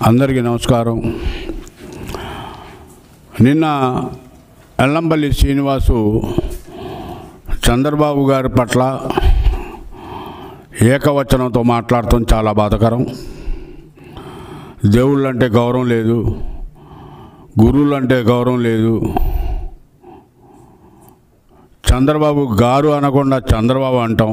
అందరికీ నమస్కారం నిన్న ఎల్లంపల్లి శ్రీనివాసు చంద్రబాబు గారి పట్ల ఏకవచనంతో మాట్లాడటం చాలా బాధకరం దేవుళ్ళంటే గౌరవం లేదు గురువులంటే గౌరవం లేదు చంద్రబాబు గారు అనకుండా చంద్రబాబు అంటాం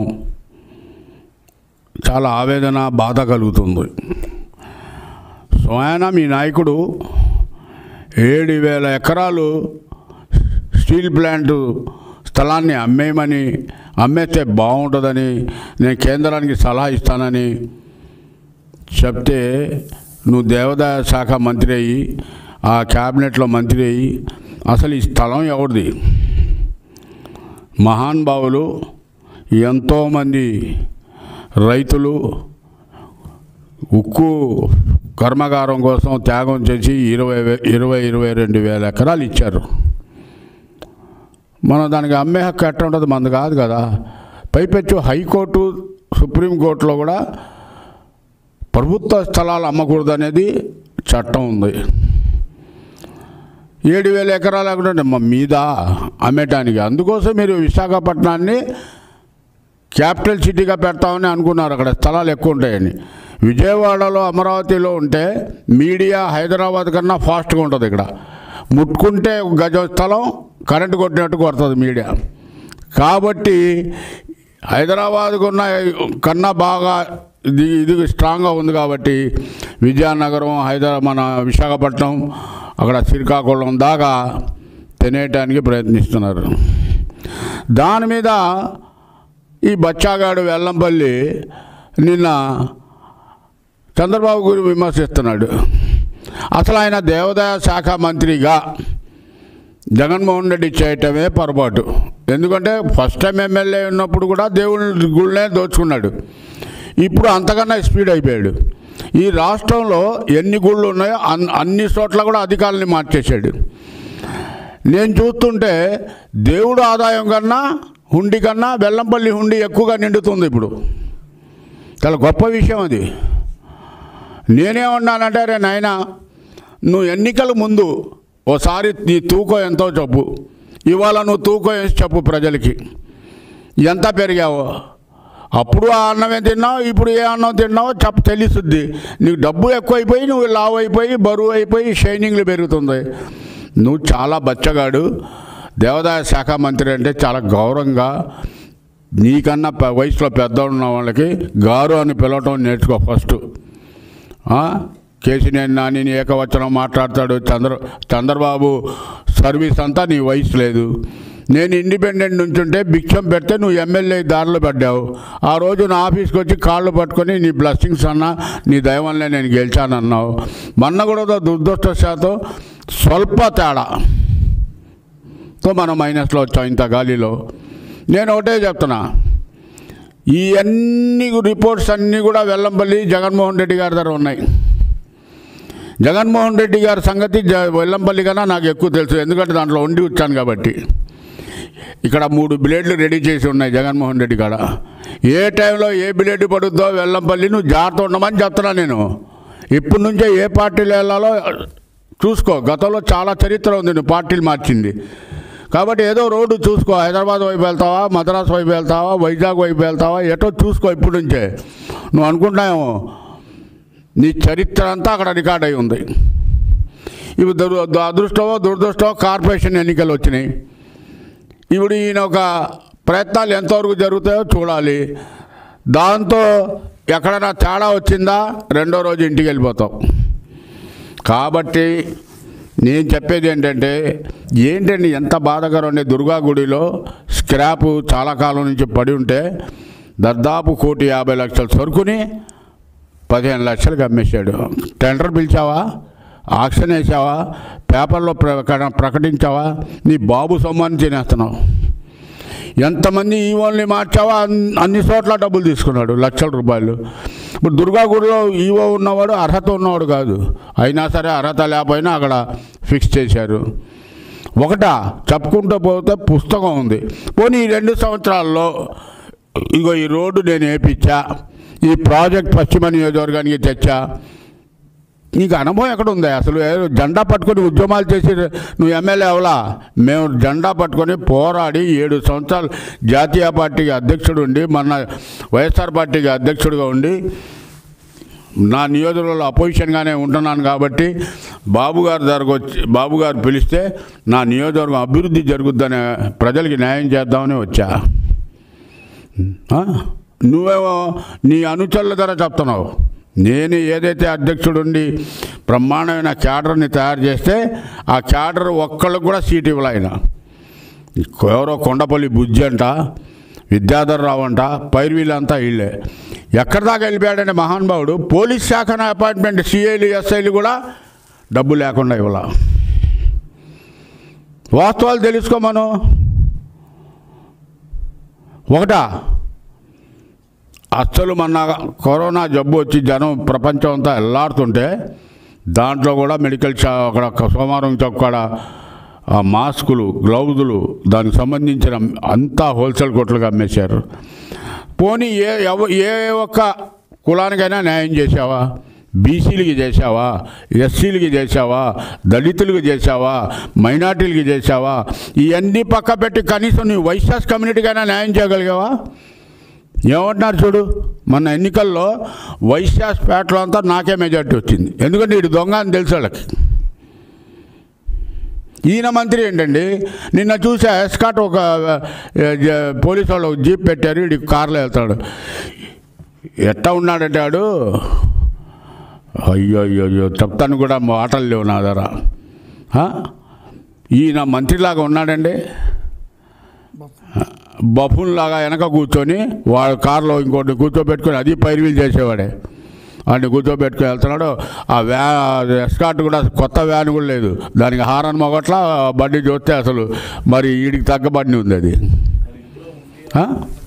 చాలా ఆవేదన బాధ కలుగుతుంది స్వయాన మీ నాయకుడు ఏడు వేల ఎకరాలు స్టీల్ ప్లాంట్ స్థలాన్ని అమ్మేయమని అమ్మేస్తే బాగుంటుందని నేను కేంద్రానికి సలహా ఇస్తానని చెప్తే నువ్వు దేవాదాయ శాఖ మంత్రి అయ్యి ఆ క్యాబినెట్లో మంత్రి అయ్యి అసలు ఈ స్థలం ఎవరిది మహానుభావులు ఎంతోమంది రైతులు ఉక్కు కర్మాగారం కోసం త్యాగం చేసి ఇరవై వే- ఇరవై ఇరవై రెండు వేల ఎకరాలు ఇచ్చారు మనం దానికి అమ్మే హక్కు ఎట్ట ఉంటుంది మంది కాదు కదా పైపెచ్చు హైకోర్టు సుప్రీంకోర్టులో కూడా ప్రభుత్వ స్థలాలు అమ్మకూడదు అనేది చట్టం ఉంది ఏడు వేల ఎకరాలు ఎక్కడ మా మీద అమ్మేటానికి అందుకోసం మీరు విశాఖపట్నాన్ని క్యాపిటల్ సిటీగా పెడతామని అనుకున్నారు అక్కడ స్థలాలు ఎక్కువ ఉంటాయని విజయవాడలో అమరావతిలో ఉంటే మీడియా హైదరాబాద్ కన్నా ఫాస్ట్గా ఉంటుంది ఇక్కడ ముట్టుకుంటే ఒక గజం స్థలం కరెంటు కొట్టినట్టు కొడుతుంది మీడియా కాబట్టి హైదరాబాద్కు ఉన్న కన్నా బాగా ఇది ఇది స్ట్రాంగ్గా ఉంది కాబట్టి విజయనగరం హైదరాబాద్ మన విశాఖపట్నం అక్కడ శ్రీకాకుళం దాకా తినేయటానికి ప్రయత్నిస్తున్నారు దాని మీద ఈ బచ్చాగాడు వెల్లంపల్లి నిన్న చంద్రబాబు గురి విమర్శిస్తున్నాడు అసలు ఆయన దేవాదాయ శాఖ మంత్రిగా జగన్మోహన్ రెడ్డి చేయటమే పొరపాటు ఎందుకంటే ఫస్ట్ టైం ఎమ్మెల్యే ఉన్నప్పుడు కూడా దేవుని గుళ్ళనే దోచుకున్నాడు ఇప్పుడు అంతకన్నా స్పీడ్ అయిపోయాడు ఈ రాష్ట్రంలో ఎన్ని గుళ్ళు ఉన్నాయో అన్ అన్ని చోట్ల కూడా అధికారులని మార్చేశాడు నేను చూస్తుంటే దేవుడు ఆదాయం కన్నా హుండీ కన్నా బెల్లంపల్లి హుండీ ఎక్కువగా నిండుతుంది ఇప్పుడు చాలా గొప్ప విషయం అది నేనేమన్నానంటే రే నాయన నువ్వు ఎన్నికల ముందు ఓసారి నీ తూకం ఎంతో చెప్పు ఇవాళ నువ్వు తూకం వేసి చెప్పు ప్రజలకి ఎంత పెరిగావో అప్పుడు ఆ అన్నమే తిన్నావు ఇప్పుడు ఏ అన్నం తిన్నావో చెప్ప తెలుస్తుంది నీకు డబ్బు ఎక్కువైపోయి నువ్వు లావు అయిపోయి బరువు అయిపోయి షైనింగ్లు పెరుగుతుంది నువ్వు చాలా బచ్చగాడు దేవాదాయ శాఖ మంత్రి అంటే చాలా గౌరవంగా నీకన్నా పె- వయసులో పెద్ద ఉన్న వాళ్ళకి గారు అని పిలవటం నేర్చుకో ఫస్ట్ ఆ? కేసీనేని నాని ఏకవచనం మాట్లాడతాడు చంద్ర చంద్రబాబు సర్వీస్ అంతా నీ వయసు లేదు నేను ఇండిపెండెంట్ నుంచుంటే భిక్షం పెడితే నువ్వు ఎమ్మెల్యే దారిలో పడ్డావు ఆ రోజు నా ఆఫీస్కి వచ్చి కాళ్ళు పట్టుకొని నీ బ్లెస్సింగ్స్ అన్నా నీ దయవల్లే నేను గెలిచానన్నావు మొన్న కూడా ఏదో దురదృష్టశాతం స్వల్ప తేడా తో మనం మైనస్లో వచ్చాం ఇంత గాలిలో నేను ఒకటే చెప్తున్నా ఈ అన్ని రిపోర్ట్స్ అన్నీ కూడా వెల్లంపల్లి జగన్మోహన్ రెడ్డి గారి దగ్గర ఉన్నాయి జగన్మోహన్ రెడ్డి గారి సంగతి జ వెల్లంపల్లి కన్నా నాకు ఎక్కువ తెలుసు ఎందుకంటే దాంట్లో వండి వచ్చాను కాబట్టి ఇక్కడ మూడు బ్లేడ్లు రెడీ చేసి ఉన్నాయి జగన్మోహన్ రెడ్డి కాడ ఏ టైంలో ఏ బ్లేడ్ పడుద్దో వెల్లంపల్లి నువ్వు జాగ్రత్త ఉండమని చెప్తున్నా నేను ఇప్పటి నుంచే ఏ పార్టీలు వెళ్ళాలో చూసుకో గతంలో చాలా చరిత్ర ఉంది నువ్వు పార్టీలు మార్చింది కాబట్టి ఏదో రోడ్డు చూసుకో హైదరాబాద్ వైపు వెళ్తావా మద్రాసు వైపు వెళ్తావా వైజాగ్ వైపు వెళ్తావా ఎటో చూసుకో ఇప్పటి నుంచే నువ్వు అనుకుంటావేమో నీ చరిత్ర అంతా అక్కడ రికార్డ్ అయి ఉంది ఇప్పుడు దుర్ అదృష్టమో దురదృష్టమో కార్పొరేషన్ ఎన్నికలు వచ్చినాయి ఇప్పుడు ఈయన ఒక ప్రయత్నాలు ఎంతవరకు జరుగుతాయో చూడాలి దాంతో ఎక్కడైనా తేడా వచ్చిందా రెండో రోజు ఇంటికి వెళ్ళిపోతాం కాబట్టి నేను చెప్పేది ఏంటంటే ఏంటండి ఎంత బాధకరం అండి దుర్గా గుడిలో స్క్రాప్ చాలా కాలం నుంచి పడి ఉంటే దాదాపు కోటి యాభై లక్షల సరుకుని పదిహేను లక్షలకు అమ్మేశాడు టెండర్ పిలిచావా ఆక్షన్ వేసావా పేపర్లో ప్రక ప్రకటించావా నీ బాబు సొమ్మని తినేస్తున్నావు ఎంతమంది ఈవోల్ని మార్చావా అన్- అన్ని చోట్ల డబ్బులు తీసుకున్నాడు లక్షల రూపాయలు ఇప్పుడు దుర్గాగూడలో ఈవో ఉన్నవాడు అర్హత ఉన్నవాడు కాదు అయినా సరే అర్హత లేకపోయినా అక్కడ ఫిక్స్ చేశారు ఒకటా చెప్పుకుంటూ పోతే పుస్తకం ఉంది పోనీ ఈ రెండు సంవత్సరాల్లో ఇగో ఈ రోడ్డు నేను వేపించా ఈ ప్రాజెక్ట్ పశ్చిమ నియోజకవర్గానికి తెచ్చా నీకు అనుభవం ఎక్కడ ఉంది అసలు ఏ- జెండా పట్టుకొని ఉద్యమాలు చేసి నువ్వు ఎమ్మెల్యే అవలా మేము జెండా పట్టుకొని పోరాడి ఏడు సంవత్సరాలు జాతీయ పార్టీకి అధ్యక్షుడు ఉండి మొన్న వైఎస్ఆర్ పార్టీకి అధ్యక్షుడిగా ఉండి నా నియోజకవర్గంలో అపోజిషన్గానే ఉంటున్నాను కాబట్టి బాబు గారి దగ్గరకు వచ్చి బాబు గారు పిలిస్తే నా నియోజకవర్గం అభివృద్ధి జరుగుద్దనే ప్రజలకి న్యాయం చేద్దామని వచ్చా ఆ? నువ్వేమో నీ అనుచరుల ధర చెప్తున్నావు నేను ఏదైతే అధ్యక్షుడుండి బ్రహ్మాండమైన క్యాడర్ని తయారు చేస్తే ఆ క్యాడర్ ఒక్కళ్ళకు కూడా సీట్ ఇవ్వలే ఆయన ఎవరో కొండపల్లి బుజ్జి అంట విద్యాధర్ రావు అంట పైర్వీలంతా వీళ్ళే ఎక్కడి దాకా వెళ్ళిపోయాడంటే మహానుభావుడు పోలీస్ శాఖన అపాయింట్మెంట్ సిఐలు ఎస్ఐలు కూడా డబ్బు లేకుండా ఇవ్వాల వాస్తవాలు తెలుసుకోమను ఒకటా అస్సలు మొన్న కరోనా జబ్బు వచ్చి జనం ప్రపంచం అంతా ఎల్లాడుతుంటే దాంట్లో కూడా మెడికల్ షా అక్కడ సోమవారం చొక్కడ ఆ మాస్కులు గ్లౌజులు దానికి సంబంధించిన అంతా హోల్సేల్ కొట్లుగా అమ్మేశారు పోనీ ఏ ఎవ ఏ ఒక్క కులానికైనా న్యాయం చేశావా బీసీలకి చేశావా ఎస్సీలకి చేశావా దళితులకి చేశావా మైనార్టీలకి చేశావా ఇవన్నీ పక్క పెట్టి కనీసం నీ వైశ్యాస్ కమ్యూనిటీకైనా న్యాయం చేయగలిగావా ఏమంటున్నారు చూడు మన ఎన్నికల్లో వైశ్యాస్ పేటలో అంతా నాకే మెజార్టీ వచ్చింది ఎందుకంటే ఇటు దొంగ అని తెలుసు వాళ్ళకి ఈయన మంత్రి ఏంటండి నిన్న చూసా ఎస్కాట్ ఒక ఏ, జ- పోలీసు వాళ్ళు ఒక జీప్ పెట్టారు ఇటు కార్లో వెళ్తాడు ఎట్టా ఉన్నాడంటే వాడు అయ్యో అయ్యో అయ్యో చెప్తాను కూడా మాటలు లేవు నా దగ్గర ఆ? ఈయన మంత్రిలాగా ఉన్నాడండి బఫున్లాగా వెనక కూర్చొని వాడు కారులో ఇంకోటి కూర్చోబెట్టుకొని అది పైరువీలు చేసేవాడే వాడిని కూర్చోబెట్టుకుని వెళ్తున్నాడు ఆ వ్యా ఎస్కాట్ కూడా కొత్త వ్యాన్ కూడా లేదు దానికి హారన్ మొగట్ల బండి చూస్తే అసలు మరి వీడికి తగ్గ బండి ఉంది అది ఆ?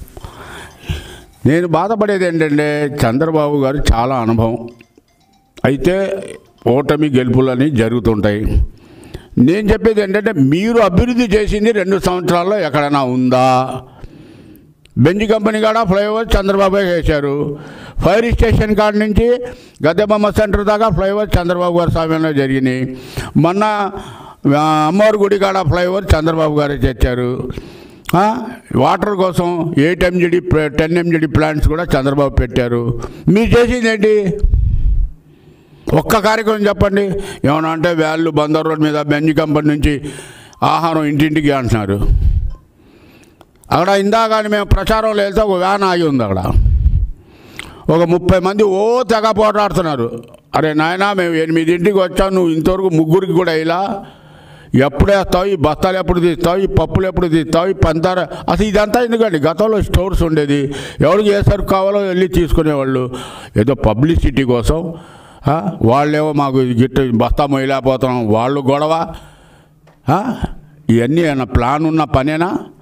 నేను బాధపడేది ఏంటంటే చంద్రబాబు గారు చాలా అనుభవం అయితే ఓటమి గెలుపులని జరుగుతుంటాయి నేను చెప్పేది ఏంటంటే మీరు అభివృద్ధి చేసింది రెండు సంవత్సరాల్లో ఎక్కడైనా ఉందా బెంజ్ కంపెనీ కాడ ఫ్లైఓవర్ చంద్రబాబు వేశారు ఫైర్ స్టేషన్ కాడ నుంచి గద్దెబొమ్మ సెంటర్ దాకా ఫ్లైఓవర్ చంద్రబాబు గారి సమయంలో జరిగినాయి మొన్న ఆ, అమ్మవారి గుడి కాడ ఫ్లైఓవర్ చంద్రబాబు గారే తెచ్చారు ఆ, వాటర్ కోసం eight MGD ten MGD plants కూడా చంద్రబాబు పెట్టారు మీరు చేసింది ఏంటి ఒక్క కార్యక్రమం చెప్పండి ఏమన్నా అంటే వ్యాళ్ళు బందర్ రోడ్ మీద బెంజ్ కంపెనీ నుంచి ఆహారం ఇంటింటికి అంటున్నారు అక్కడ ఇందాక మేము ప్రచారంలో వెళ్తే ఒక వ్యాన్ ఆగి ఉంది అక్కడ ఒక ముప్పై మంది ఓ తెగ పోటాడుతున్నారు అరే నాయనా మేము ఎనిమిదింటికి వచ్చాం నువ్వు ఇంతవరకు ముగ్గురికి కూడా ఇలా ఎప్పుడు వేస్తావు ఈ బస్తాలు ఎప్పుడు తీస్తావు ఈ పప్పులు ఎప్పుడు తీస్తావు ఈ పంతార అసలు ఇదంతా ఎందుకండి గతంలో స్టోర్స్ ఉండేది ఎవరికి ఏ సరుకు కావాలో వెళ్ళి తీసుకునేవాళ్ళు ఏదో పబ్లిసిటీ కోసం ఆ, వాళ్ళేమో మాకు గిట్ట బస్తా మొయ్యలేకపోతున్నాం వాళ్ళు గొడవ ఆ? ఇవన్నీ ఏమన్నా ప్లాన్ ఉన్న పనేనా